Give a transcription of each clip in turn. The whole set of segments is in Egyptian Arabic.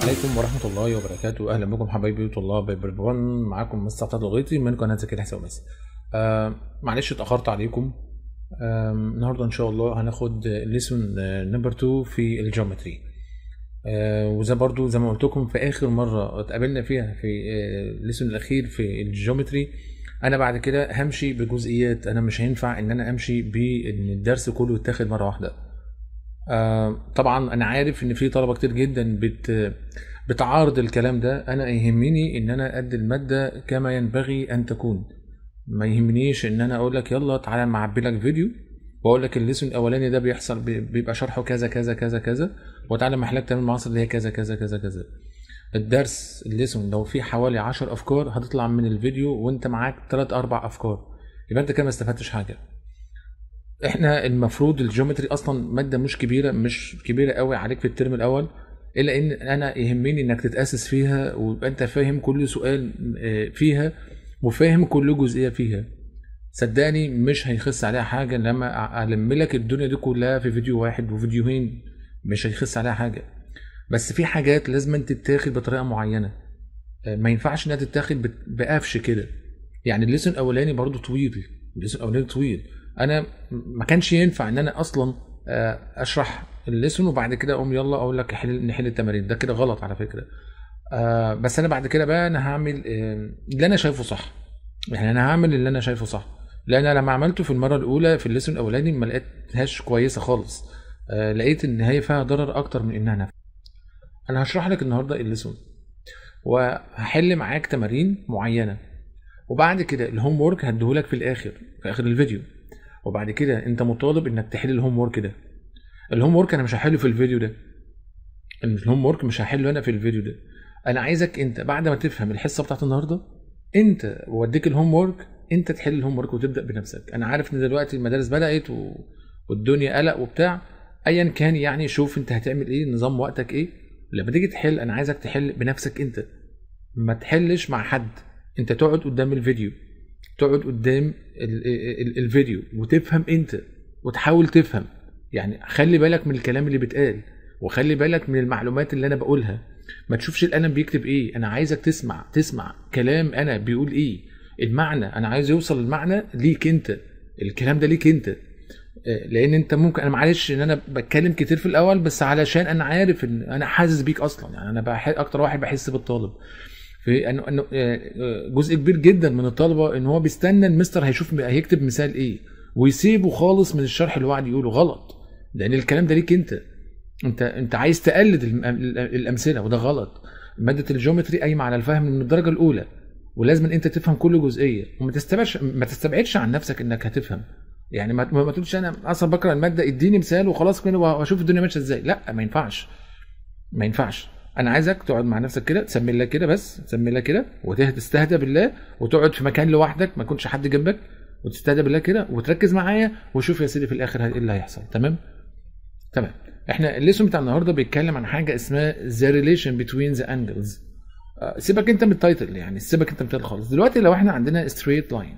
عليكم ورحمة الله وبركاته أهلا بكم حبايبي طلاب بربون معاكم مستر عطاد لغيتي من قناة ذكي الحساب بس آه معلش اتأخرت عليكم آه النهاردة إن شاء الله هناخد ليسون نمبر 2 في الجيومتري آه وزي برضو زي ما قلت لكم في آخر مرة اتقابلنا فيها في الليسون الأخير في الجيومتري أنا بعد كده همشي بجزئيات أنا مش هينفع إن أنا أمشي بإن الدرس كله يتاخد مرة واحدة آه طبعا انا عارف ان في طلبه كتير جدا بت بتعارض الكلام ده انا يهمني ان انا ادي الماده كما ينبغي ان تكون ما يهمنيش ان انا اقول لك يلا تعالى معبي لك فيديو واقول لك الليسون الاولاني ده بيحصل بيبقى شرحه كذا كذا كذا كذا وتعالى محلك تمام المعاصر اللي هي كذا كذا كذا كذا الدرس الليسون لو فيه حوالي 10 افكار هتطلع من الفيديو وانت معاك 3 4 افكار يبقى انت كده ما استفدتش حاجه احنا المفروض الجيومتري اصلا ماده مش كبيره مش كبيره قوي عليك في الترم الاول الا ان انا يهمني انك تتاسس فيها ويبقى انت فاهم كل سؤال فيها وفاهم كل جزئيه فيها صدقني مش هيخس عليها حاجه لما الم لك الدنيا دي كلها في فيديو واحد وفيديوهين مش هيخس عليها حاجه بس في حاجات لازم تتاخد بطريقه معينه ما ينفعش انها تتاخد بقفش كده يعني الليسون الاولاني برضو طويل الليسون الاولاني طويل انا ما كانش ينفع ان انا اصلا اشرح الليسون وبعد كده اقوم يلا اقول لك حل نحل التمارين ده كده غلط على فكره بس انا بعد كده بقى انا هعمل اللي انا شايفه صح يعني انا هعمل اللي انا شايفه صح لان انا لما عملته في المره الاولى في الليسون الاولاني ما لقيتهاش كويسه خالص لقيت ان هي فيها ضرر اكتر من انها نفع انا هشرح لك النهارده الليسون وهحل معاك تمارين معينه وبعد كده الهوم ورك هديهولك في الاخر في اخر الفيديو وبعد كده انت مطالب انك تحل الهوم ورك ده الهوم ورك انا مش هحله في الفيديو ده الهوم ورك مش هحله انا في الفيديو ده انا عايزك انت بعد ما تفهم الحصه بتاعت النهارده انت واديك الهوم ورك انت تحل الهوم ورك وتبدا بنفسك انا عارف ان دلوقتي المدارس بدات و... والدنيا قلق وبتاع ايا كان يعني شوف انت هتعمل ايه نظام وقتك ايه لما تيجي تحل انا عايزك تحل بنفسك انت ما تحلش مع حد انت تقعد قدام الفيديو تقعد قدام ال ال الفيديو وتفهم انت وتحاول تفهم يعني خلي بالك من الكلام اللي بيتقال وخلي بالك من المعلومات اللي انا بقولها ما تشوفش القلم بيكتب ايه انا عايزك تسمع تسمع كلام انا بيقول ايه المعنى انا عايز يوصل المعنى ليك انت الكلام ده ليك انت لان انت ممكن انا معلش ان انا بتكلم كتير في الاول بس علشان انا عارف ان انا حاسس بيك اصلا يعني انا بح... اكتر واحد بحس بالطالب في انه انه جزء كبير جدا من الطلبه ان هو بيستنى المستر هيشوف هيكتب مثال ايه ويسيبه خالص من الشرح اللي قاعد يقوله غلط لان الكلام ده ليك انت انت انت عايز تقلد الامثله وده غلط ماده الجيومتري قايمه على الفهم من الدرجه الاولى ولازم انت تفهم كل جزئيه وما تستبعدش ما تستبعدش عن نفسك انك هتفهم يعني ما, ما تقولش انا اصلا بقرا الماده اديني مثال وخلاص كده واشوف الدنيا ماشيه ازاي لا ما ينفعش ما ينفعش انا عايزك تقعد مع نفسك كده تسمي الله كده بس تسمي الله كده وتستهدى بالله وتقعد في مكان لوحدك ما يكونش حد جنبك وتستهدى بالله كده وتركز معايا وشوف يا سيدي في الاخر ايه اللي هيحصل تمام تمام احنا الليسون بتاع النهارده بيتكلم عن حاجه اسمها the relation between the angles أه سيبك انت من التايتل يعني سيبك انت من التايتل خالص دلوقتي لو احنا عندنا straight line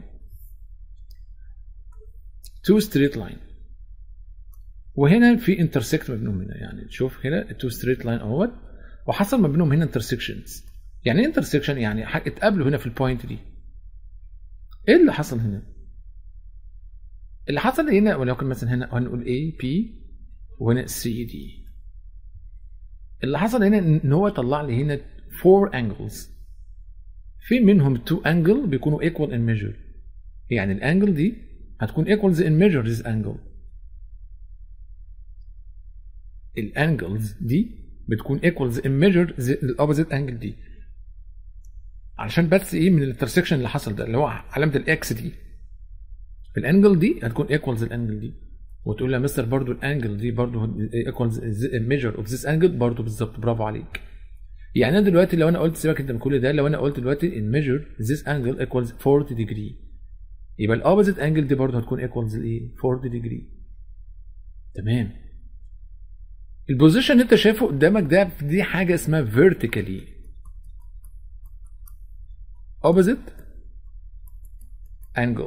two straight line وهنا في intersect ما بينهم هنا يعني شوف هنا two straight line اهوت وحصل ما بينهم هنا انترسكشنز يعني ايه انترسكشن يعني اتقابلوا هنا في البوينت دي ايه اللي حصل هنا اللي حصل هنا ولكن مثلا هنا هنقول A P وهنا C D اللي حصل هنا ان هو طلع لي هنا four angles في منهم two angle بيكونوا equal in measure يعني الانجل دي هتكون equals in measure this angle الانجلز دي بتكون equals in measure الاوبوزيت انجل دي علشان بس ايه من الانترسكشن اللي حصل ده اللي هو علامه الاكس دي الانجل دي هتكون equals الانجل دي وتقول لي يا مستر برضو الانجل دي برضو equals measure of this angle برضو بالظبط برافو عليك يعني انا دلوقتي لو انا قلت سيبك انت من كل ده لو انا قلت دلوقتي in measure this angle equals 40 degree يبقى الاوبوزيت انجل دي برضو هتكون equals ايه 40 degree تمام البوزيشن اللي انت شايفه قدامك ده دي حاجه اسمها vertically opposite angle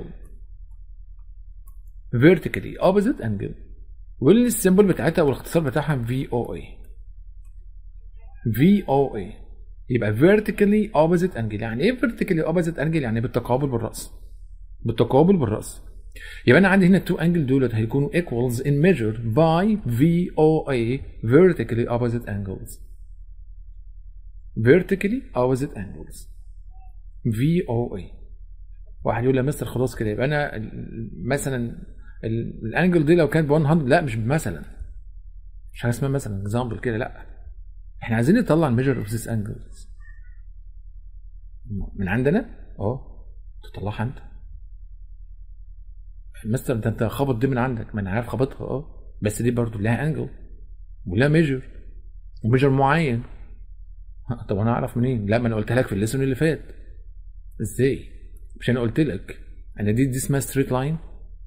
vertically opposite angle والسيمبل بتاعتها او الاختصار بتاعها في او اي في او اي يبقى vertically opposite angle يعني ايه vertically opposite angle يعني بالتقابل بالراس بالتقابل بالراس يبقى انا عندي هنا التو انجل دولت هيكونوا equals in measure by VOA vertically opposite angles vertically opposite angles VOA واحد يقول لي يا مستر خلاص كده يبقى انا ال- مثلا ال- الانجل دي لو كانت ب 100 لا مش مثلا مش حاجه اسمها مثلا اكزامبل كده لا احنا عايزين نطلع الميجر اوف ذيس انجلز من عندنا اه تطلعها انت مستر ده انت خبط دي من عندك ما انا عارف خبطها اه بس دي برضو لها انجل ولها ميجر وميجر معين ها، طب انا اعرف منين لا ما انا قلت لك في الليسون اللي فات ازاي مش انا قلت لك انا دي دي اسمها ستريت لاين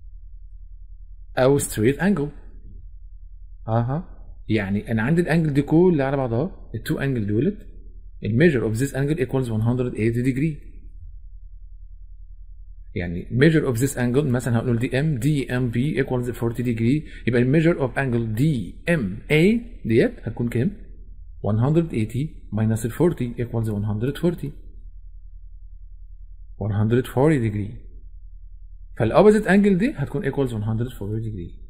او ستريت انجل اها يعني انا عندي الانجل دي كلها على بعضها التو انجل دولت الميجر اوف ذيس انجل ايكوالز 180 ديجري يعني measure of this angle مثلا هنقول دي ام دي ام بي equals 40 degree يبقى measure of angle دي ام اي ديت هتكون كام؟ 180 minus ال 40 equals 140 140 degree فالopposite angle دي هتكون equals 140 degree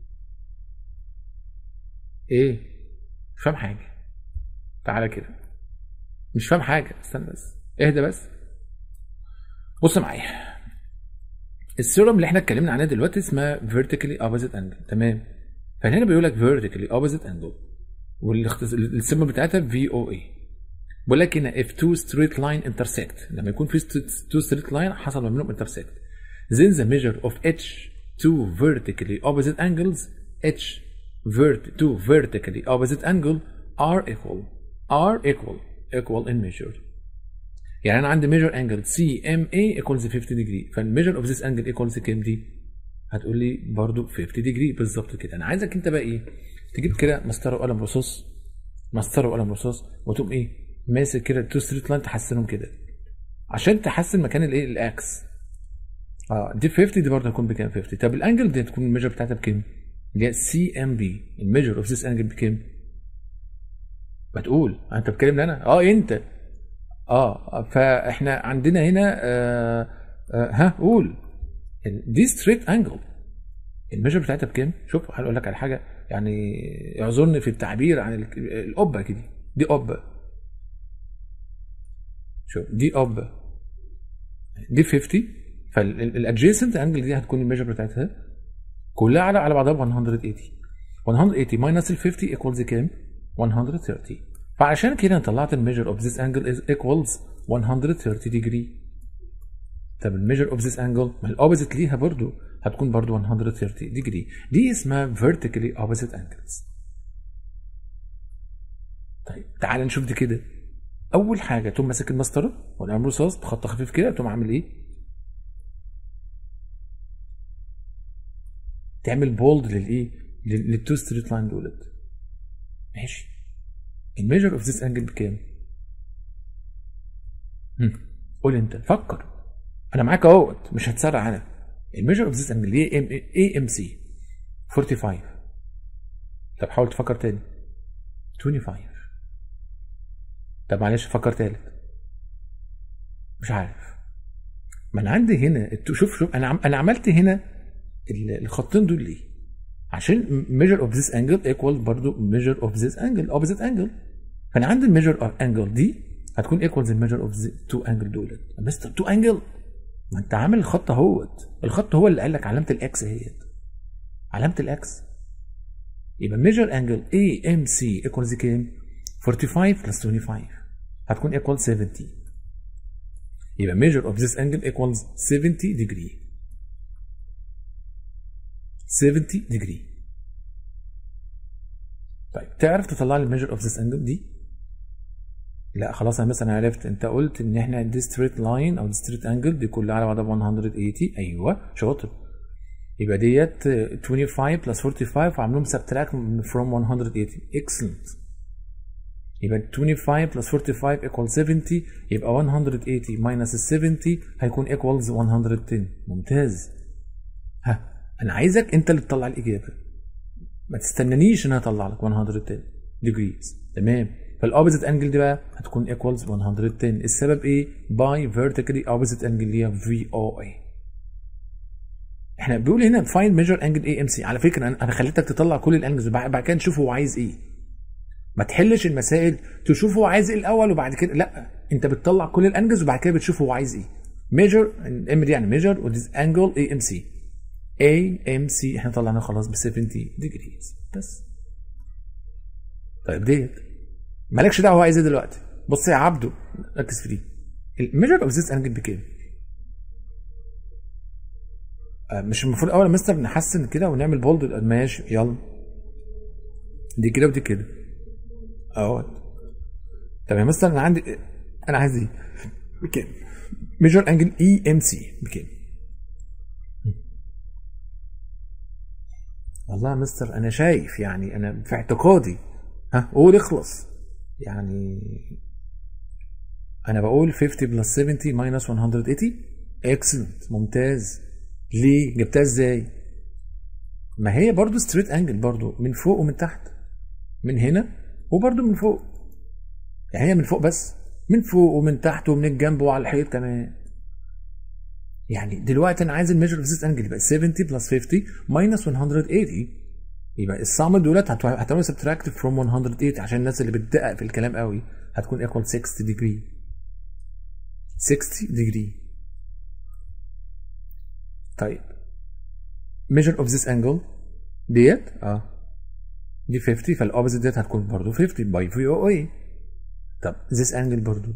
ايه؟ مش فاهم حاجة تعالى كده مش فاهم حاجة استنى بس اهدى بس بص معايا السيرم اللي احنا اتكلمنا عنها دلوقتي اسمها vertically opposite angle تمام فهنا بيقول لك vertically opposite angle والسيرم بتاعتها في او اي بيقول لك هنا if two straight line intersect لما يكون في st- two straight line حصل ما بينهم intersect then the measure of each two vertically opposite angles each vert two vertically opposite angle are equal are equal equal in measure يعني انا عندي measure angle CMA equals 50 degree فالmeasure of this angle equals كام دي؟ هتقول لي برضو 50 degree بالظبط كده انا عايزك انت بقى ايه؟ تجيب كده مسطره وقلم رصاص مسطره وقلم رصاص وتقوم ايه؟ ماسك كده التو ستريت لاين تحسنهم كده عشان تحسن مكان الايه؟ الاكس اه دي 50 دي برضه هتكون بكام 50 طب الانجل دي هتكون الميجر بتاعتها بكام؟ اللي هي سي ام بي الميجر اوف ذيس انجل بكام؟ ما تقول انت بتكلمني انا؟ اه انت اه فاحنا عندنا هنا آه آه ها قول دي ستريت انجل الميجر بتاعتها بكام؟ شوف هقول لك على حاجه يعني اعذرني في التعبير عن ال- القبه كده دي قبه شوف دي قبه دي 50 فالادجيسنت انجل دي هتكون الميجر بتاعتها كلها على على بعضها ب 180 180 ماينس ال 50 ايكوالز كام؟ 130 فعشان كده انا طلعت الميجر اوف ذيس انجل از ايكوالز 130 ديجري طب الميجر اوف ذيس انجل ما الاوبوزيت ليها برضو هتكون برضو 130 ديجري دي اسمها vertically opposite angles طيب تعال نشوف دي كده اول حاجه تقوم ماسك المسطره والقلم رصاص بخط خفيف كده تقوم عامل ايه تعمل بولد للايه لل- للتو ستريت لاين دولت ماشي الميجر اوف ذيس انجل بكام هم، قول انت فكر انا معاك اهوت مش هتسرع انا الميجر اوف ذيس انجل ايه ام اي ام سي 45 طب حاول تفكر تاني 25 طب معلش فكر تالت مش عارف ما انا عندي هنا التو- شوف شوف انا عم انا عملت هنا ال- الخطين دول ليه؟ عشان measure of this angle equal برضو measure of this angle opposite angle فانا عندي الميجر of angle دي هتكون equals الميجر of the two angle دولت مستر two angle ما انت عامل الخط اهوت الخط هو اللي قال لك علامه الاكس اهيت علامه الاكس يبقى measure angle AMC equals كام 45 plus 25 هتكون equal 70 يبقى measure of this angle equals 70 degree 70 degree طيب تعرف تطلع لي الميجر اوف ذيس انجل دي لا خلاص انا مثلا عرفت انت قلت ان احنا دي ستريت لاين او دي ستريت انجل دي كلها على بعضها 180 ايوه شاطر يبقى ديت 25 بلس 45 وعاملهم سبتراكت from 180 اكسلنت يبقى 25 بلس 45 equal 70 يبقى 180 minus ال 70 هيكون equals 110 ممتاز ها انا عايزك انت اللي تطلع الاجابه ما تستنانيش ان انا اطلع لك 110 degrees تمام فالاوبزيت انجل دي بقى هتكون ايكوالز 110 السبب ايه باي فيرتيكالي اوبزيت انجل اللي هي في او اي احنا بيقول هنا فايند ميجر انجل اي ام سي على فكره انا أنا خليتك تطلع كل الانجلز وبعد بعد كده نشوف هو عايز ايه ما تحلش المسائل تشوف هو عايز ايه الاول وبعد كده لا انت بتطلع كل الانجلز وبعد كده بتشوف هو عايز ايه ميجر الام دي يعني ميجر وديز انجل اي ام سي اي ام سي احنا طلعناه خلاص ب 70 ديجريز بس طيب ديت مالكش دعوه هو عايز ايه دلوقتي بص يا عبده ركز في دي الميجر اوف ذيس انجل بكام؟ آه، مش المفروض اول يا مستر نحسن كده ونعمل بولد ماشي يلا دي كده ودي كده اهوت طب يا مستر انا عندي انا عايز ايه؟ بكام؟ ميجر انجل اي ام سي بكام؟ والله يا مستر انا شايف يعني انا في اعتقادي ها قول اخلص يعني انا بقول 50 بلس 70 ماينس 180 اكسلنت ممتاز ليه جبتها ازاي ما هي برضو ستريت انجل برضو من فوق ومن تحت من هنا وبرضو من فوق يعني هي من فوق بس من فوق ومن تحت ومن الجنب وعلى الحيط كمان يعني دلوقتي انا عايز الميجر اوف ذيس انجل يبقى 70 بلس 50 ماينس 180 يبقى الصم دولت هت- هتعمل سبتراكت فروم 180 عشان الناس اللي بتدقق في الكلام قوي هتكون ايكوال 60 ديجري 60 ديجري طيب measure of this angle ديت اه دي 50 فالاوبزيت ديت هتكون برضو 50 باي في او اي طب this angle برضو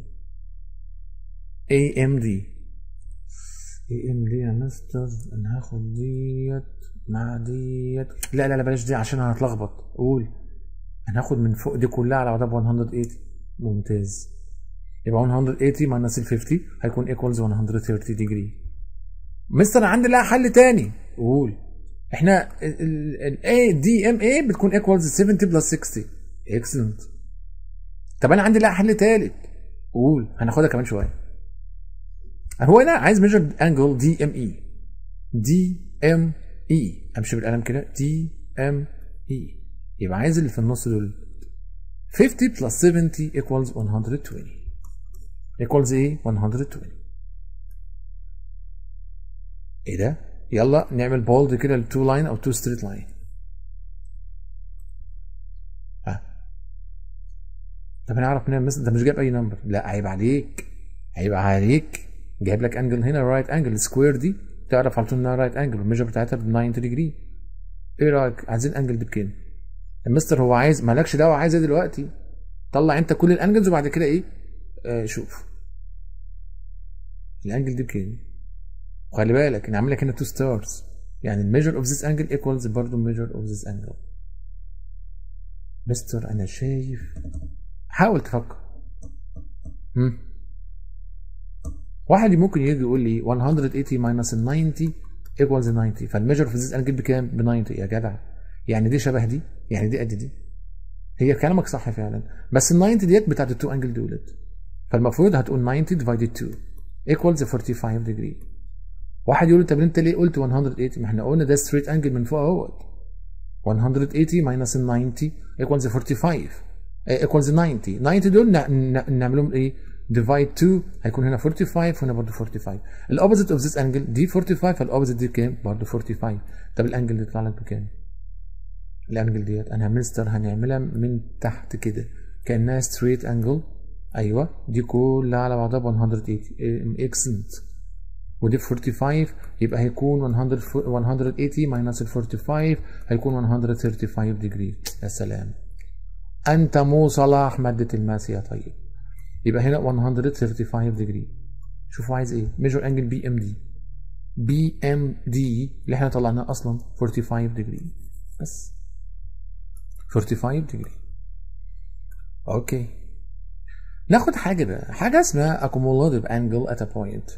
AMD AMD يا مستر انا هاخد ديت مع ديت لا لا لا بلاش دي عشان انا هتلخبط قول انا هاخد من فوق دي كلها على بعضها ب 180 ممتاز يبقى 180 ماينس ال 50 هيكون ايكوالز 130 ديجري مستر انا عندي لها حل تاني قول احنا ال A دي ام اي بتكون ايكوالز 70 بلس 60 اكسلنت طب انا عندي لها حل تالت قول هناخدها كمان شويه هو انا عايز ميجر انجل دي ام اي دي ام اي امشي بالقلم كده دي ام اي يبقى عايز اللي في النص دول 50 بلس 70 equals 120 equals ايه 120 ايه ده يلا نعمل بولد كده للتو لاين او تو ستريت لاين ها طب انا اعرف منين مثلا ده مش جايب اي نمبر لا عيب عليك عيب عليك جايب لك انجل هنا رايت انجل سكوير دي تعرف على طول انها رايت انجل والميجر بتاعتها ب 90 ديجري ايه رايك عايزين الانجل دي بكام المستر هو عايز مالكش دعوه عايز ايه دلوقتي طلع انت كل الانجلز وبعد كده ايه آه شوف الانجل دي بكام وخلي بالك انا عامل لك هنا تو ستارز يعني الميجر اوف ذيس انجل ايكوالز برضه ميجر اوف ذيس انجل مستر انا شايف حاول تفكر هم واحد ممكن يجي يقول لي 180 ماينس ال 90 ايكوالز 90 فالميجر اوف ذيس انجل بكام؟ ب 90 يا جدع يعني دي شبه دي يعني دي قد دي هي كلامك صح فعلا بس ال 90 ديت بتاعت التو انجل دولت فالمفروض هتقول 90 ديفايدد 2 ايكوالز 45 ديجري واحد يقول طب انت ليه قلت 180 ما احنا قلنا ده ستريت انجل من فوق اهوت 180 ماينس ال 90 ايكوالز 45 ايكوالز 90 90 دول نعملهم ايه ديفايد 2 هيكون هنا 45 وهنا برضه 45 الاوبوزيت اوف ذيس انجل دي 45 فالاوبوزيت دي كام برضه 45 طب الانجل دي يطلع لك بكام الانجل ديت انا مستر هنعملها من تحت كده كانها ستريت انجل ايوه دي كلها على بعضها ب 180 اكسنت ودي 45 يبقى هيكون 100 180 ماينس ال 45 هيكون 135 ديجري يا سلام انت مو صلاح ماده الماس يا طيب يبقى هنا 135 ديجري شوفوا عايز ايه ميجر انجل بي ام دي بي ام دي اللي احنا طلعناه اصلا 45 ديجري بس 45 ديجري اوكي ناخد حاجه بقى حاجه اسمها accumulative angle at a point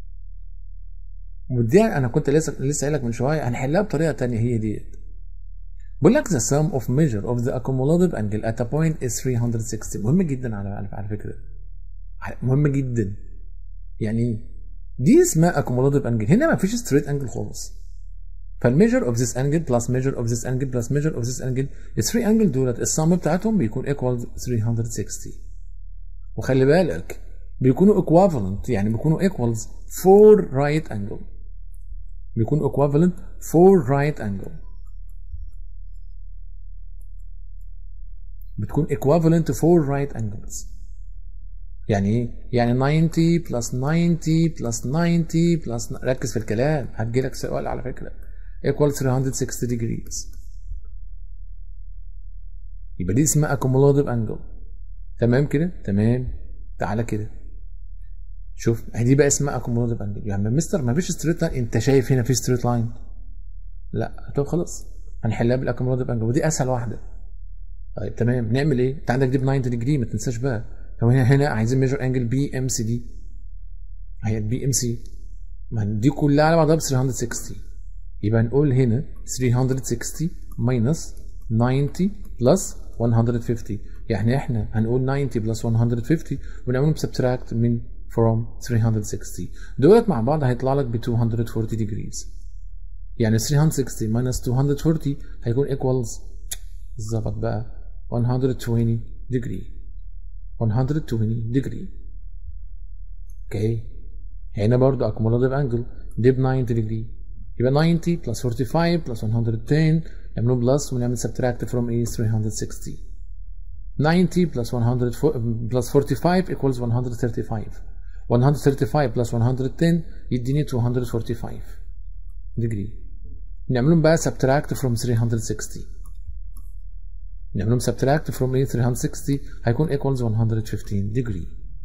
ودي انا كنت لسه لسه قايل لك من شويه هنحلها بطريقه تانية هي ديت بقول لك the sum of measure of the accumulative angle at a point is 360 مهم جدا على على, على فكره مهم جدا يعني دي اسمها accumulative angle هنا ما فيش straight angle خالص فالميجر اوف ذيس انجل بلس ميجر اوف ذيس انجل بلس ميجر اوف ذيس انجل الثري انجل دولت السم بتاعتهم بيكون ايكوال 360 وخلي بالك بيكونوا equivalent يعني بيكونوا equals for right angle بيكونوا equivalent for right angle بتكون equivalent for right angles يعني ايه؟ يعني 90 plus 90 plus 90 plus ركز في الكلام هتجيلك سؤال على فكرة equal 360 degrees يبقى دي اسمها accumulative angle تمام كده؟ تمام تعالى كده شوف دي بقى اسمها accumulative angle يعني مستر ما فيش ستريت لاين انت شايف هنا في ستريت لاين لا طب خلاص هنحلها بالاكومولاتيف انجل ودي اسهل واحده طيب تمام نعمل ايه انت عندك دي ب 90 ديجري ما تنساش بقى لو هنا هنا عايزين ميجر انجل بي ام سي دي هي بي ام سي ما دي كلها على بعضها ب 360 يبقى نقول هنا 360 ماينس 90 بلس 150 يعني احنا هنقول 90 بلس 150 ونعملهم سبتراكت من from 360 دولت مع بعض هيطلع لك ب 240 degrees يعني 360 minus 240 هيكون equals ظبط بقى 120 degree 120 degree اوكي هنا برضو accumulative angle دي ب 90 degree يبقى 90 plus 45 plus 110 نعمله بلس ونعمل subtract from a 360 90 plus 100 plus 45 equals 135 135 plus 110 يديني 245 degree نعملهم بقى subtract from 360 نعملهم subtract from 360 هيكون equals 115 degree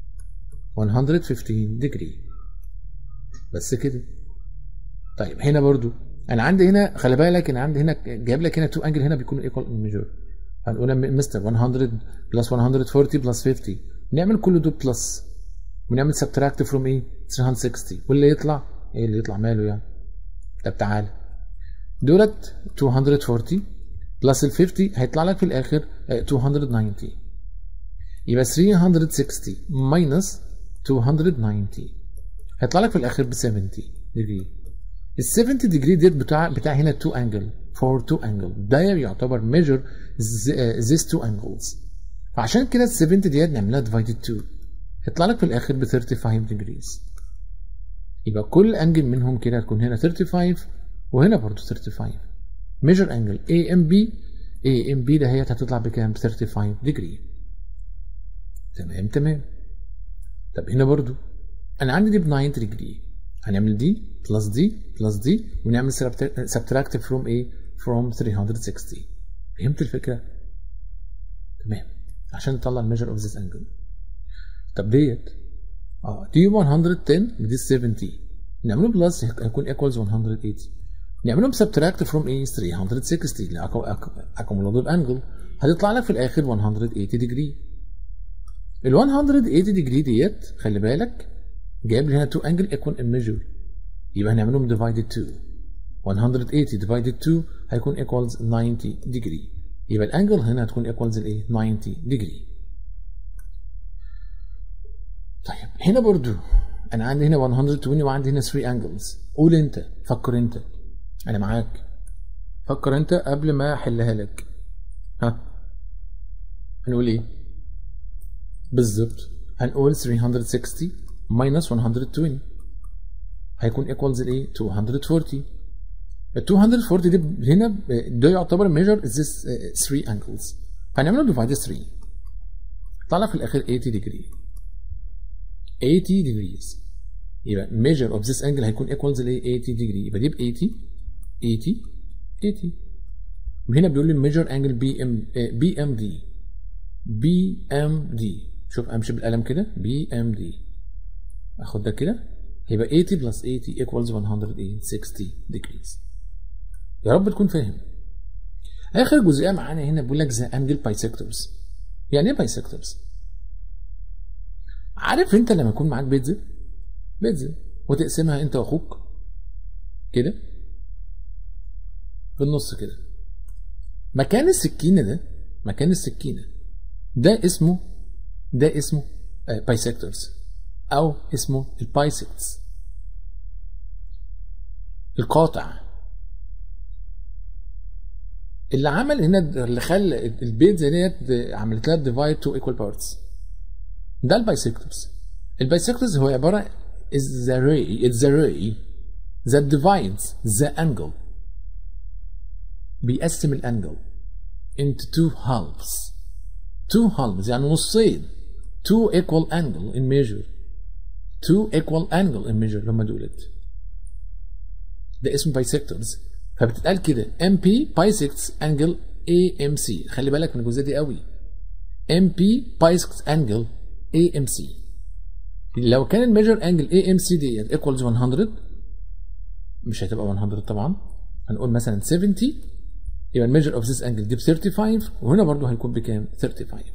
115 degree بس كده طيب هنا برضو انا عندي هنا خلي بالك انا عندي هنا جايب لك هنا 2 انجل هنا بيكونوا equal in measure هنقول مستر 100 بلس 140 بلس 50 نعمل كل دول بلس ونعمل سبتراكت فروم ايه 360 واللي يطلع ايه اللي يطلع ماله يعني طب تعالى دولت 240 بلس ال 50 هيطلع لك في الاخر 290 يبقى 360 ماينس 290 هيطلع لك في الاخر ب 70 ديجري ال 70 ديجري ديت بتاع بتاع هنا 2 انجل فور 2 انجل ده يعتبر ميجر these 2 angles فعشان كده ال 70 ديت نعملها ديفايدد 2 يطلع لك في الاخر ب 35 degrees يبقى كل انجل منهم كده هتكون هنا 35 وهنا برضو 35 ميجر انجل اي ام بي اي ام بي دهيت هتطلع بكام 35 degree تمام تمام طب هنا برضو انا عندي دي ب 90 degree هنعمل دي بلس دي بلس دي ونعمل subtract from ايه from 360 فهمت الفكره تمام عشان نطلع الميجر اوف ذيس انجل طب ديت اه دي 110 ودي 70 نعمله بلس هيكون ايكوالز 180 نعملهم سبتراكت فروم ايه 360 لاكومولاتيف انجل هتطلع لك في الاخر 180 ديجري ال 180 ديجري ديت خلي بالك جايب لي هنا 2 انجل ايكوال ان ميجر يبقى هنعملهم ديفايدد 2 180 ديفايدد 2 هيكون ايكوالز 90 ديجري يبقى الانجل هنا هتكون ايكوالز الايه 90 ديجري طيب هنا برضو انا عندي هنا 120 وعندي هنا 3 انجلز قول انت فكر انت انا معاك فكر انت قبل ما احلها لك ها هنقول ايه بالظبط هنقول 360 minus 120 هيكون equals الايه 240 ال 240 دي هنا ده يعتبر measure this 3 angles هنعمله divide 3 طلع في الاخر 80 degree 80 degrees يبقى measure of this angle هيكون equals لايه 80 degree يبقى دي ب 80 80 80 وهنا بيقول لي measure angle بي ام بي ام دي بي ام دي شوف امشي بالقلم كده بي ام دي اخد ده كده هيبقى 80 plus 80 equals 160 degrees يا رب تكون فاهم اخر جزئيه معانا هنا بيقول لك ذا انجل بايسكتورز يعني ايه بايسكتورز عارف انت لما يكون معاك بيتزا بيتزا وتقسمها انت واخوك كده بالنص كده مكان السكينه ده مكان السكينه ده اسمه ده اسمه بايسكتورز او اسمه البايسكتس القاطع اللي عمل هنا اللي خلى البيتزا ديت عملت لها ديفايد تو ايكوال بارتس ده البايسكتورز البايسكتورز هو عباره is the ray it's the ray that divides the angle بيقسم الانجل into two halves two halves يعني نصين two equal angle in measure two equal angle in measure لما دولت ده اسمه بايسكتورز فبتتقال كده MP bisects angle AMC خلي بالك من الجزئيه دي قوي MP bisects angle AMC لو كان الميجر انجل AMC ديت equals 100 مش هتبقى 100 طبعا هنقول مثلا 70 يبقى الميجر اوف ذيس انجل دي ب 35 وهنا برضو هيكون بكام 35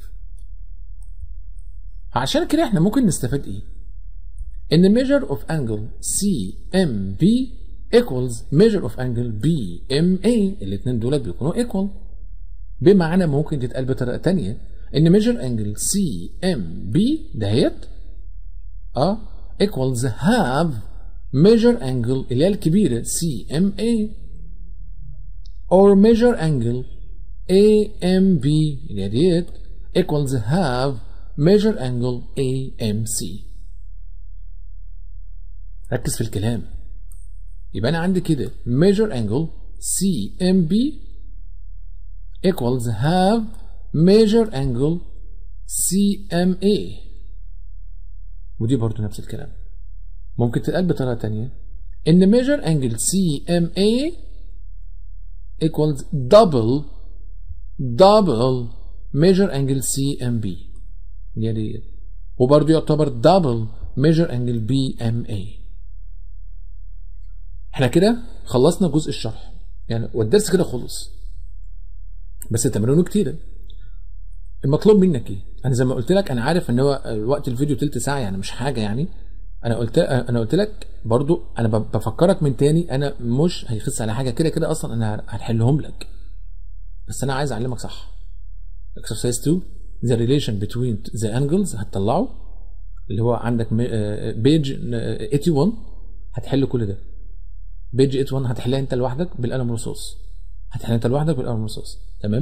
عشان كده احنا ممكن نستفاد ايه ان measure of angle CMB equals measure of angle BMA الاثنين دولت بيكونوا equal بمعنى ممكن تتقال بطريقه ثانيه ان measure angle CMB دهيت اه equals have measure angle اللي هي الكبيره CMA or measure angle AMB اللي هي ديت equals have measure angle AMC ركز في الكلام يبقى انا عندي كده measure angle CMB equals have measure angle CMA ودي برضو نفس الكلام ممكن تتقال بطريقة تانية إن measure angle CMA equals double double measure angle CMB يعني وبرضو يعتبر double measure angle BMA احنا كده خلصنا جزء الشرح يعني والدرس كده خلص بس تمرينه كتير المطلوب منك ايه انا زي ما قلت لك انا عارف ان هو وقت الفيديو تلت ساعه يعني مش حاجه يعني انا قلت انا قلت لك برضو انا بفكرك من تاني انا مش هيخس على حاجه كده كده اصلا انا هنحلهم لك بس انا عايز اعلمك صح exercise 2 the relation between the angles هتطلعه اللي هو عندك بيج 81 هتحل كل ده بيج 81 هتحلها انت لوحدك بالقلم الرصاص هتحلها انت لوحدك بالقلم الرصاص تمام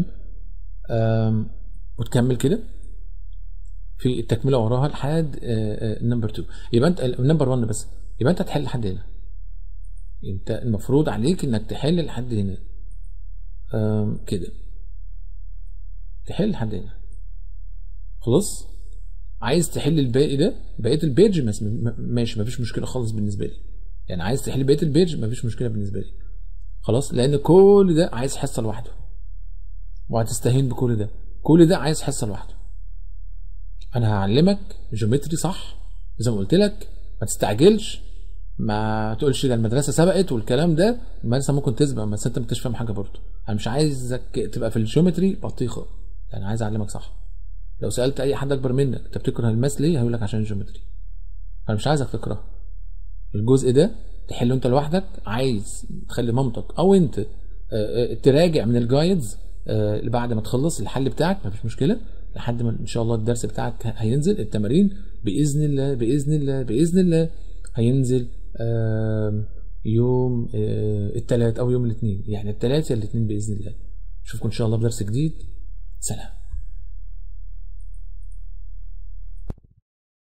وتكمل كده في التكمله وراها لحد نمبر 2 يبقى انت نمبر 1 بس يبقى انت هتحل لحد هنا انت المفروض عليك انك تحل لحد هنا كده تحل لحد هنا خلاص عايز تحل الباقي ده بقيه البيج ماشي مفيش مشكله خالص بالنسبه لي يعني عايز تحل بقيه البيج مفيش مشكله بالنسبه لي خلاص لان كل ده عايز حصه لوحده وهتستهين بكل ده كل ده عايز حصه لوحده انا هعلمك جيومتري صح زي ما قلت لك ما تستعجلش ما تقولش ده المدرسه سبقت والكلام ده المدرسه ممكن تسبق بس انت ما انتش فاهم حاجه برضه انا مش عايزك تبقى في الجيومتري بطيخه يعني عايز اعلمك صح لو سالت اي حد اكبر منك انت بتكره الماس ليه هيقول لك عشان الجيومتري انا مش عايزك تكره الجزء ده تحله انت لوحدك عايز تخلي مامتك او انت تراجع من الجايدز بعد ما تخلص الحل بتاعك مفيش مشكله لحد ما ان شاء الله الدرس بتاعك هينزل التمارين باذن الله باذن الله باذن الله هينزل يوم الثلاث او يوم الاثنين يعني الثلاث يا الاثنين باذن الله اشوفكم ان شاء الله بدرس جديد سلام